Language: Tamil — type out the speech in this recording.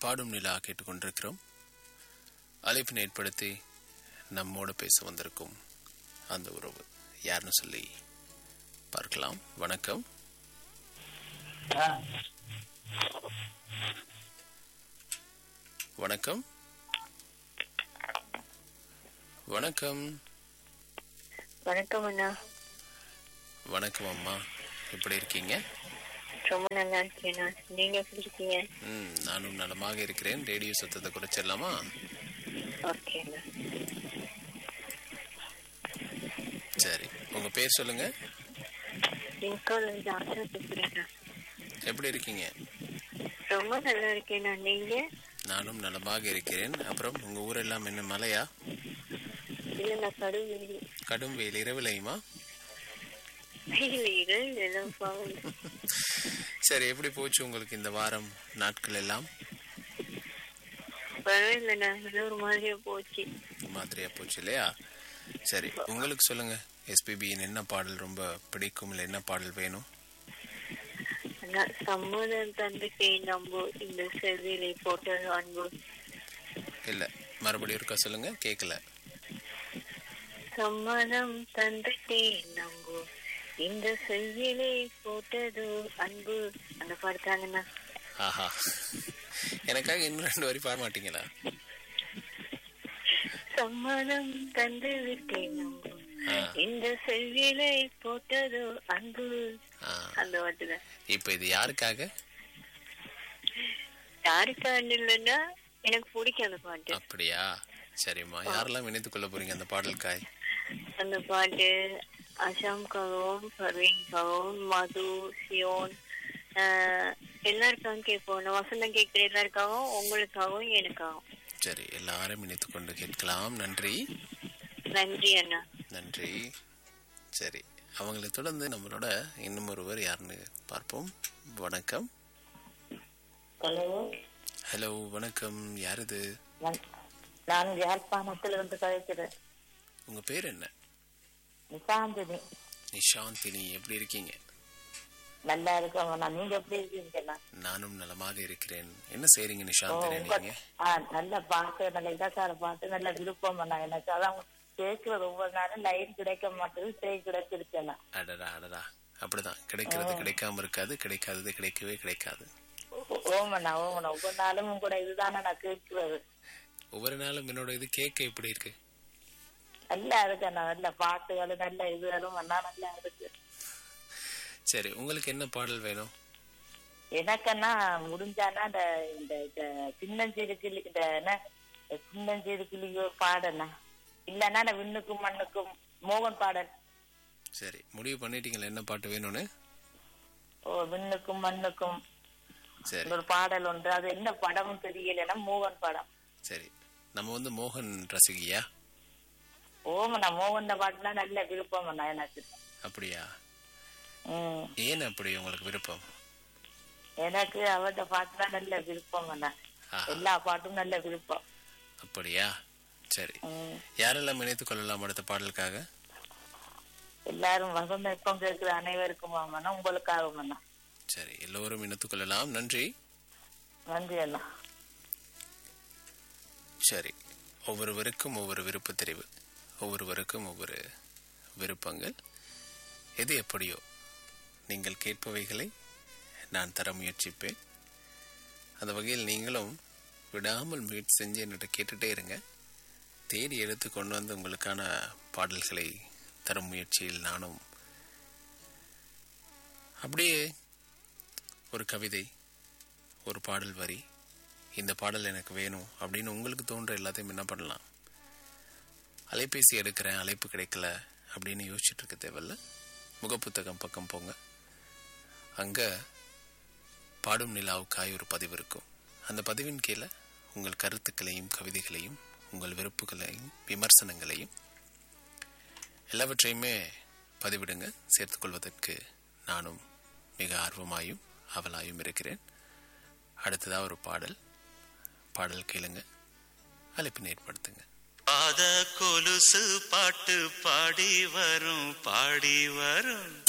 பாடும் நிலா கேட்டுக்கொண்டிருக்கிறோம் அழைப்பினை ஏற்படுத்தி நம்மோடு பேச வந்திருக்கும் அந்த உறவு யாருன்னு சொல்லி பார்க்கலாம் வணக்கம் வணக்கம் வணக்கம் வணக்கம் அண்ணா வணக்கம் அம்மா எப்படி இருக்கீங்க ரொம்ப நல்லா இருக்கேண்ணா நீங்க எப்படி இருக்கீங்க ம் நானும் நலமாக இருக்கிறேன் ரேடியோ சத்தத்தை குறைச்சிடலாமா ஓகே அண்ணா சரி உங்க பேர் சொல்லுங்க லிங்கோல இருந்து ஆசா பேசுறேண்ணா எப்படி இருக்கீங்க ரொம்ப நல்லா இருக்கேண்ணா நீங்க நானும் நலமாக இருக்கிறேன் அப்புறம் உங்க ஊரெல்லாம் என்ன மலையா இல்ல கடும் வெயில் கடும் வெயில் இரவிலையுமா வெயில் எல்லாம் பாவம் சரி எப்படி போச்சு உங்களுக்கு இந்த வாரம் நாட்கள் எல்லாம் பரவாயில்லண்ணா இது ஒரு மாதிரியா போச்சு மாதிரியா போச்சு இல்லையா சரி உங்களுக்கு சொல்லுங்க எஸ்பிபியின் என்ன பாடல் ரொம்ப பிடிக்கும் இல்லை என்ன பாடல் வேணும் அண்ணா சம்மதம் தந்துட்டே நம்பு இந்த செல்வியிலே போட்ட அன்பு இல்ல மறுபடியும் இருக்கா சொல்லுங்க கேட்கல சம்மதம் தந்துட்டே நம்பு இந்த செல்வியிலே போட்டது அன்பு அந்த பாடுத்தாங்கண்ணா ஆஹா எனக்காக இன்னும் ரெண்டு வரி பாட மாட்டீங்களா சம்மதம் தந்து விட்டேன் நம்பு ஆ, இந்த செல்வியிலே போட்டது அன்பு ஆ. அந்த பாட்டுதான் இப்ப இது யாருக்காக யாருக்காண்டு இல்லைன்னா எனக்கு பிடிக்கும் அந்த பாட்டு அப்படியா சரிம்மா யாரெல்லாம் இணைத்துக் கொள்ள போறீங்க அந்த பாடலுக்காய் அந்த பாட்டு அசாம்காகவும் பர்வீன்காகவும் மது சியோன் ஆஹ், எல்லாருக்காகவும் கேட்போம் நான் வசந்தம் கேட்கிற எல்லாருக்காகவும் உங்களுக்காகவும் எனக்காகவும் சரி எல்லாரும் இணைத்துக் கொண்டு கேட்கலாம் நன்றி நன்றி அண்ணா நன்றி சரி அவங்களை தொடர்ந்து நம்மளோட இன்னும் ஒருவர் யாருன்னு பார்ப்போம் வணக்கம் ஹலோ ஹலோ வணக்கம் யார் இது நான் யாழ்ப்பாணத்துல இருந்து கழிக்கிறேன் உங்க பேர் என்ன நிசாந்தினி நிஷாந்தினி எப்படி இருக்கீங்க நல்லா இருக்கோங்க நான் நீங்க எப்படி இருக்கீங்கண்ணா நானும் நலமாக இருக்கிறேன் என்ன செய்றீங்க நிஷாந்தினி நீங்க ஆ நல்ல பாட்டு நல்ல இடக்கார பாட்டு நல்ல விருப்பம் பண்ணா எனக்கு அதான் கேட்கறது ஒவ்வொரு நாளும் லைன் கிடைக்க மாட்டேது தேய் கிடைச்சிருக்கேண்ணா அடடா அடடா அப்படிதான் கிடைக்கிறது கிடைக்காம இருக்காது கிடைக்காதது கிடைக்கவே கிடைக்காது ஓமண்ணா ஓமண்ணா ஒவ்வொரு நாளும் கூட இதுதானே நான் கேட்கிறது ஒவ்வொரு நாளும் என்னோட இது கேட்க எப்படி இருக்கு நல்லா இருக்கண்ணா நல்ல பாட்டுகள் நல்ல இதுகளும் அண்ணா நல்லா இருக்கு சரி உங்களுக்கு என்ன பாடல் வேணும் எனக்கன்னா முடிஞ்சானா இந்த இந்த இந்த சின்னஞ்சிறு கிளி இந்த என்ன இந்த சின்னஞ்சிறு கிளியோ பாடண்ணா இல்லன்னா இந்த விண்ணுக்கும் மண்ணுக்கும் மோகன் பாடல் சரி முடிவு பண்ணிட்டீங்களா என்ன பாட்டு வேணும்னு ஓ விண்ணுக்கும் மண்ணுக்கும் சரி ஒரு பாடல் ஒன்று அது என்ன படமும் தெரியலன்னா மோகன் படம் சரி நம்ம வந்து மோகன் ரசிகையா ஓமண்ணா மோகன் பாட்டுனா நல்ல விருப்பம் அண்ணா எனக்கு அப்படியா உம் ஏன் அப்படி உங்களுக்கு விருப்பம் எனக்கு அவர்கிட்ட பாட்டுனா நல்ல விருப்பம் அண்ணா ஆஹா. எல்லா பாட்டும் நல்ல விருப்பம் அப்படியா சரி உம் யாரெல்லாம் இணைத்துக் கொள்ளலாம் அடுத்த பாடலுக்காக எல்லாரும் வசந்த எப்பம் கேட்கிற அனைவருக்கும் அண்ணா உங்களுக்காகவும் அண்ணா சரி எல்லோரும் இணைத்துக் கொள்ளலாம் நன்றி நன்றி அண்ணா சரி ஒவ்வொருவருக்கும் ஒவ்வொரு விருப்ப தெரிவு ஒவ்வொருவருக்கும் ஒவ்வொரு விருப்பங்கள் எது எப்படியோ நீங்கள் கேட்பவைகளை நான் தர முயற்சிப்பேன் அந்த வகையில் நீங்களும் விடாமல் முயற்சி செஞ்சு என்னிட்ட கேட்டுட்டே இருங்க தேடி எடுத்து கொண்டு வந்து உங்களுக்கான பாடல்களை தரும் முயற்சியில் நானும் அப்படியே ஒரு கவிதை ஒரு பாடல் வரி இந்த பாடல் எனக்கு வேணும் அப்படின்னு உங்களுக்கு தோன்ற எல்லாத்தையும் என்ன பண்ணலாம் அலைபேசி எடுக்கிறேன் அழைப்பு கிடைக்கல அப்படின்னு யோசிச்சுட்டு இருக்க தேவையில்ல முகப்புத்தகம் பக்கம் போங்க அங்கே பாடும் நிலாவுக்காய் ஒரு பதிவு இருக்கும் அந்த பதிவின் கீழே உங்கள் கருத்துக்களையும் கவிதைகளையும் உங்கள் விருப்புகளையும் விமர்சனங்களையும் எல்லாவற்றையுமே பதிவிடுங்க சேர்த்துக்கொள்வதற்கு நானும் மிக ஆர்வமாயும் அவலாயும் இருக்கிறேன் அடுத்ததாக ஒரு பாடல் பாடல் கேளுங்க அழைப்பினை ஏற்படுத்துங்க பாத கொலுசு பாட்டு பாடி வரும் பாடி வரும்